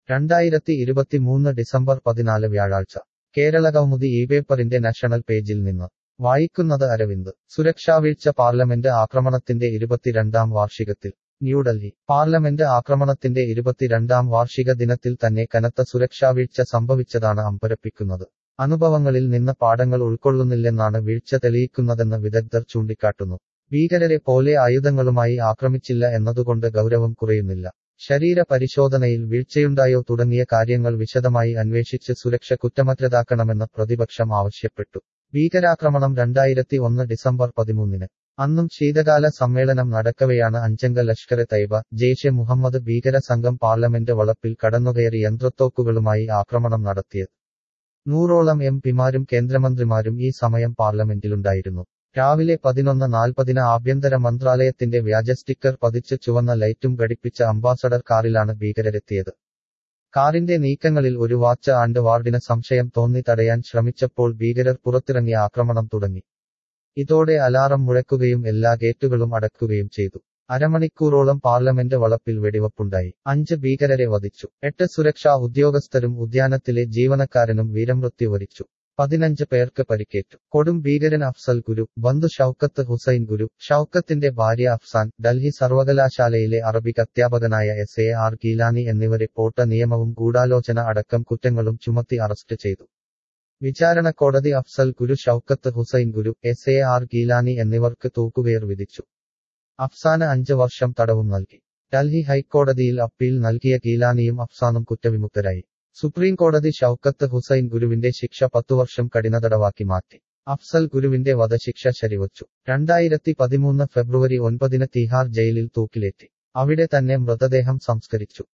രണ്ടായിരത്തി ഇരുപത്തിമൂന്ന് ഡിസംബർ പതിനാല് വ്യാഴാഴ്ച കേരളകൗമുദി ഈ പേപ്പറിന്റെ നാഷണൽ പേജിൽ നിന്ന് വായിക്കുന്നത് അരവിന്ദ് സുരക്ഷാവീഴ്ച പാർലമെന്റ് ആക്രമണത്തിന്റെ ഇരുപത്തിരണ്ടാം വാർഷികത്തിൽ ന്യൂഡൽഹി പാർലമെന്റ് ആക്രമണത്തിന്റെ ഇരുപത്തിരണ്ടാം വാർഷിക ദിനത്തിൽ തന്നെ കനത്ത സുരക്ഷാവീഴ്ച സംഭവിച്ചതാണ് അമ്പരപ്പിക്കുന്നത് അനുഭവങ്ങളിൽ നിന്ന് പാഠങ്ങൾ ഉൾക്കൊള്ളുന്നില്ലെന്നാണ് വീഴ്ച തെളിയിക്കുന്നതെന്ന് വിദഗ്ധർ ചൂണ്ടിക്കാട്ടുന്നു ഭീകരരെ പോലെ ആയുധങ്ങളുമായി ആക്രമിച്ചില്ല എന്നതുകൊണ്ട് ഗൗരവം കുറയുന്നില്ല ശരീര പരിശോധനയിൽ വീഴ്ചയുണ്ടായോ തുടങ്ങിയ കാര്യങ്ങൾ വിശദമായി അന്വേഷിച്ച് സുരക്ഷ കുറ്റമറ്റതാക്കണമെന്ന് പ്രതിപക്ഷം ആവശ്യപ്പെട്ടു ഭീകരാക്രമണം രണ്ടായിരത്തി ഒന്ന് ഡിസംബർ പതിമൂന്നിന് അന്നും ശീതകാല സമ്മേളനം നടക്കവെയാണ് അഞ്ചംഗ ലഷ്കറെ തൈബ ജെയ്ഷെ മുഹമ്മദ് ഭീകര സംഘം പാർലമെന്റ് വളപ്പിൽ കടന്നുകയറി യന്ത്രത്തോക്കുകളുമായി ആക്രമണം നടത്തിയത് നൂറോളം എം പിമാരും കേന്ദ്രമന്ത്രിമാരും ഈ സമയം പാർലമെന്റിലുണ്ടായിരുന്നു രാവിലെ പതിനൊന്ന് നാൽപ്പതിന് ആഭ്യന്തര മന്ത്രാലയത്തിന്റെ വ്യാജ സ്റ്റിക്കർ പതിച്ച് ചുവന്ന ലൈറ്റും ഘടിപ്പിച്ച അംബാസഡർ കാറിലാണ് ഭീകരരെത്തിയത് കാറിന്റെ നീക്കങ്ങളിൽ ഒരു വാച്ച് ആൻഡ് വാർഡിന് സംശയം തോന്നി തടയാൻ ശ്രമിച്ചപ്പോൾ ഭീകരർ പുറത്തിറങ്ങി ആക്രമണം തുടങ്ങി ഇതോടെ അലാറം മുഴക്കുകയും എല്ലാ ഗേറ്റുകളും അടക്കുകയും ചെയ്തു അരമണിക്കൂറോളം പാർലമെന്റ് വളപ്പിൽ വെടിവെപ്പുണ്ടായി അഞ്ച് ഭീകരരെ വധിച്ചു എട്ട് സുരക്ഷാ ഉദ്യോഗസ്ഥരും ഉദ്യാനത്തിലെ ജീവനക്കാരനും വീരമൃത്യു വരിച്ചു പതിനഞ്ച് പേർക്ക് പരിക്കേറ്റു കൊടും ഭീകരൻ അഫ്സൽ ഗുരു ബന്ധു ഷൌക്കത്ത് ഹുസൈൻ ഗുരു ഷൌക്കത്തിന്റെ ഭാര്യ അഫ്സാൻ ഡൽഹി സർവകലാശാലയിലെ അറബിക് അധ്യാപകനായ എസ് എ ആർ ഗീലാനി എന്നിവരെ പോട്ട നിയമവും ഗൂഢാലോചന അടക്കം കുറ്റങ്ങളും ചുമത്തി അറസ്റ്റ് ചെയ്തു വിചാരണ കോടതി Afzal Guru Shaukat Hussain Guru S A R Geelani എന്നിവർക്ക് തൂക്കുകയർ വിധിച്ചു അഫ്സാന് അഞ്ച് വർഷം തടവും നൽകി ഡൽഹി ഹൈക്കോടതിയിൽ അപ്പീൽ നൽകിയ ഗീലാനിയും അഫ്സാനും കുറ്റവിമുക്തരായി സുപ്രീം കോടതി ഷൌക്കത്ത് ഹുസൈൻ ഗുരുവിന്റെ ശിക്ഷ പത്തു വർഷം കഠിനതടവാക്കി മാറ്റി അഫ്സൽ ഗുരുവിന്റെ വധശിക്ഷ ശരിവച്ചു രണ്ടായിരത്തി പതിമൂന്ന് ഫെബ്രുവരി ഒൻപതിന് തിഹാർ ജയിലിൽ തൂക്കിലേറ്റി അവിടെ തന്നെ മൃതദേഹം സംസ്കരിച്ചു